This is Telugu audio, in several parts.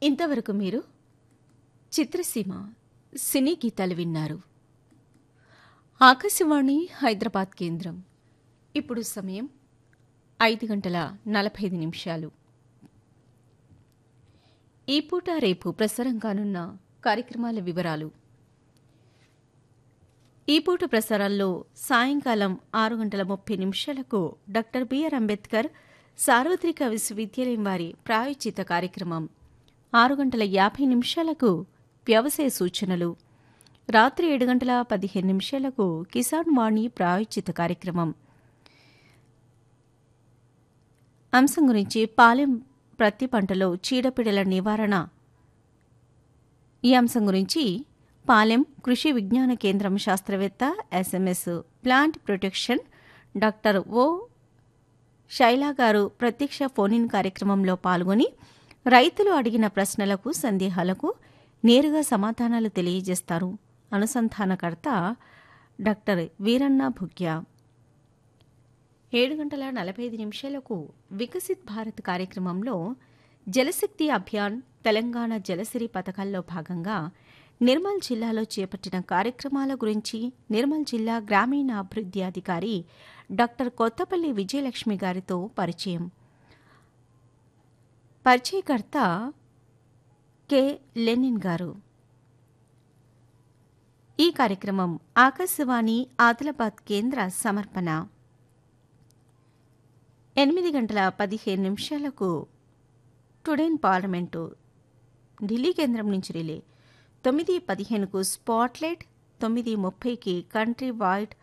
ఇంతవరకు మీరు చిత్రసీమ సినీ గీతాలు విన్నారు ఆకాశవాణి హైదరాబాద్ కేంద్రం ఇప్పుడు సమయం ఐదు గంటల నలభై ఐదు నిమిషాలు ఈ పూట రేపు ప్రసారం కానున్న కార్యక్రమాల వివరాలు ఈ పూట ప్రసారాల్లో సాయంకాలం ఆరు గంటల ముప్పై నిమిషాలకు డాక్టర్ బిఆర్ అంబేద్కర్ సార్వత్రిక విశ్వవిద్యాలయం వారి ప్రాయోజిత కార్యక్రమం ఆరు గంటల యాభై నిమిషాలకు వ్యవసాయ సూచనలు రాత్రి ఏడు గంటల పదిహేను నిమిషాలకు కిసాన్ వాణి ప్రాయోజిత కార్యక్రమం అంశం గురించి పాలెం ప్రతి పంటలో చీడపీడల నివారణ ఈ అంశం గురించి పాలెం కృషి విజ్ఞాన కేంద్రం శాస్త్రవేత్త SMS plant protection doctor O Shaila గారు ప్రత్యక్ష ఫోన్ కార్యక్రమంలో పాల్గొని రైతులు అడిగిన ప్రశ్నలకు సందేహాలకు నేరుగా సమాధానాలు తెలియజేస్తారు అనుసంధానకర్త డాక్టర్ వీరన్న భుగ్యా ఏడు గంటల నలభై ఐదు నిమిషాలకు వికసిత్ భారత్ కార్యక్రమంలో జలశక్తి అభియాన్ తెలంగాణ జలసిరి పథకాల్లో భాగంగా నిర్మల్ జిల్లాలో చేపట్టిన కార్యక్రమాల గురించి నిర్మల్ జిల్లా గ్రామీణాభివృద్ధి అధికారి డాక్టర్ కొత్తపల్లి విజయలక్ష్మి గారితో పరిచయం పరిచయకర్త కె లెనిన్ గారు ఈ కార్యక్రమం ఆకాశవాణి ఆదిలాబాద్ కేంద్ర సమర్పణ ఎనిమిది గంటల పదిహేను నిమిషాలకు టుడేన్ పార్లమెంటు ఢిల్లీ కేంద్రం నుంచి రిలే తొమ్మిది పదిహేనుకు స్పాట్లైట్ తొమ్మిది ముప్పైకి కంట్రీ వైడ్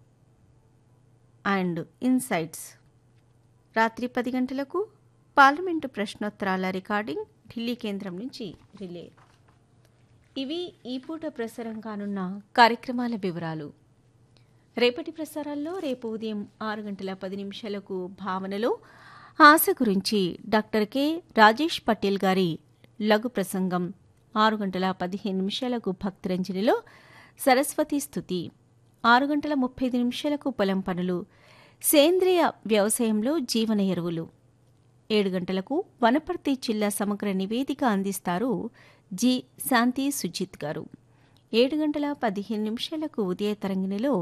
అండ్ ఇన్సైట్స్ రాత్రి పది గంటలకు పార్లమెంటు ప్రశ్నోత్తరాల రికార్డింగ్ ఢిల్లీ కేంద్రం నుంచి రిలే ఇవి ఈ పూట ప్రసారం కానున్న కార్యక్రమాల వివరాలు రేపటి ప్రసారాల్లో రేపు ఉదయం ఆరు గంటల పది నిమిషాలకు భావనలో ఆశ గురించి డాక్టర్ కె రాజేష్ పటేల్ గారి లఘు ప్రసంగం ఆరు గంటల పదిహేను నిమిషాలకు భక్తరంజనిలో సరస్వతి స్థుతి ఆరు గంటల ముప్పై ఐదు నిమిషాలకు పొలం పనులు సేంద్రియ వ్యవసాయంలో జీవన ఎరువులు ఏడు గంటలకు వనపర్తి జిల్లా సమగ్ర నివేదిక అందిస్తారు జి శాంతి సుజిత్ గారు ఏడు గంటల పదిహేను నిమిషాలకు ఉదయ తరంగిణిలో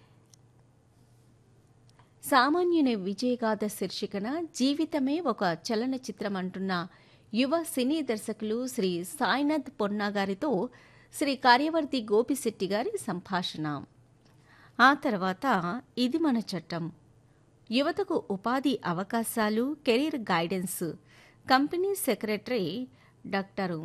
సామాన్యుని విజయగాథ శీర్షికన జీవితమే ఒక చలనచిత్రం అంటున్న యువ సినీ దర్శకులు శ్రీ సాయినాథ్ పొన్నా గారితో శ్రీ కార్యవర్తి గోపిశెట్టి గారి సంభాషణ ఆ తర్వాత ఇది మన చట్టం యువతకు ఉపాధి అవకాశాలు career guidance company secretary doctor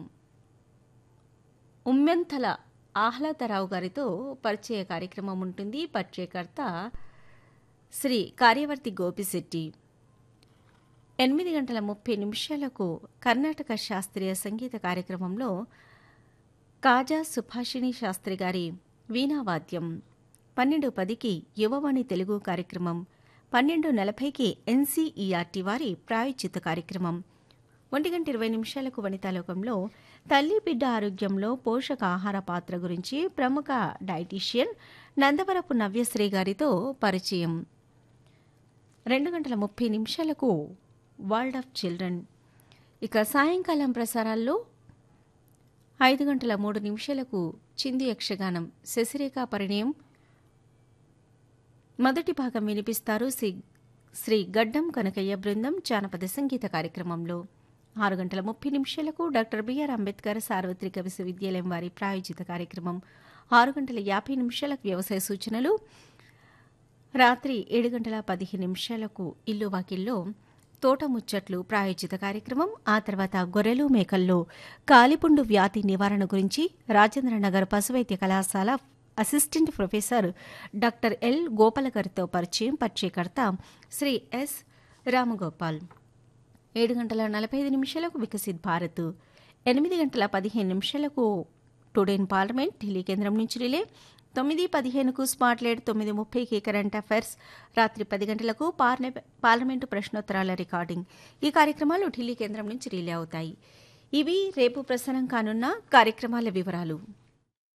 Ummenthala Ahlada Rao గారితో పరిచయ కార్యక్రమం ఉంటుంది పరిచయకర్త శ్రీ కార్యవర్తి గోపిశెట్టి ఎనిమిది గంటల ముప్పై నిమిషాలకు కర్ణాటక శాస్త్రీయ సంగీత కార్యక్రమంలో కాజా సుభాషిణి శాస్త్రి గారి వీణావాద్యం పన్నెండు పదికి యువవాణి తెలుగు కార్యక్రమం పన్నెండు నలభైకి ఎన్సీఈఆర్టీ వారి ప్రాయోజిత కార్యక్రమం ఒంటి గంట ఇరవై నిమిషాలకు వనితాలోకంలో తల్లి బిడ్డ ఆరోగ్యంలో పోషకాహార పాత్ర గురించి ప్రముఖ డైటీషియన్ నందవరపు నవ్యశ్రీ గారితో పరిచయం రెండు గంటల ముప్పై నిమిషాలకు వరల్డ్ ఆఫ్ చిల్డ్రన్ ఇక సాయంకాలం ప్రసారాల్లో ఐదు గంటల మూడు నిమిషాలకు చింది యక్షగానం శశిరేఖ పరిణయం మొదటి భాగం వినిపిస్తారు శ్రీ శ్రీ గడ్డం కనకయ్య బృందం జానపద సంగీత కార్యక్రమంలో ఆరు గంటల ముప్పై నిమిషాలకు డాక్టర్ బిఆర్ అంబేద్కర్ సార్వత్రిక విశ్వవిద్యాలయం వారి ప్రాయోజిత కార్యక్రమం ఆరు గంటల యాభై నిమిషాలకు వ్యవసాయ సూచనలు రాత్రి ఏడు గంటల పదిహేను నిమిషాలకు ఇల్లు వాకిల్లో తోట ముచ్చట్లు ప్రాయోజిత కార్యక్రమం ఆ తర్వాత గొర్రెలు మేకల్లో కాలిపుండు వ్యాధి నివారణ గురించి రాజేంద్రనగర్ పశువైద్య కళాశాల assistant professor doctor L Gopala గారితో పరిచయం పరిచయకర్త శ్రీ ఎస్ రామగోపాల్ ఏడు గంటల నలభై ఐదు నిమిషాలకు వికసిత్ భారత్ ఎనిమిది గంటల పదిహేను నిమిషాలకు టుడేన్ పార్లమెంట్ ఢిల్లీ కేంద్రం నుంచి రిలే తొమ్మిది పదిహేనుకు స్పాట్లైట్ తొమ్మిది ముప్పైకి కరెంట్ అఫైర్స్ రాత్రి పది గంటలకు పార్లమె పార్లమెంటు ప్రశ్నోత్తరాల రికార్డింగ్ ఈ కార్యక్రమాలు ఢిల్లీ కేంద్రం నుంచి రిలే అవుతాయి ఇవి రేపు ప్రసారం కానున్న కార్యక్రమాల వివరాలు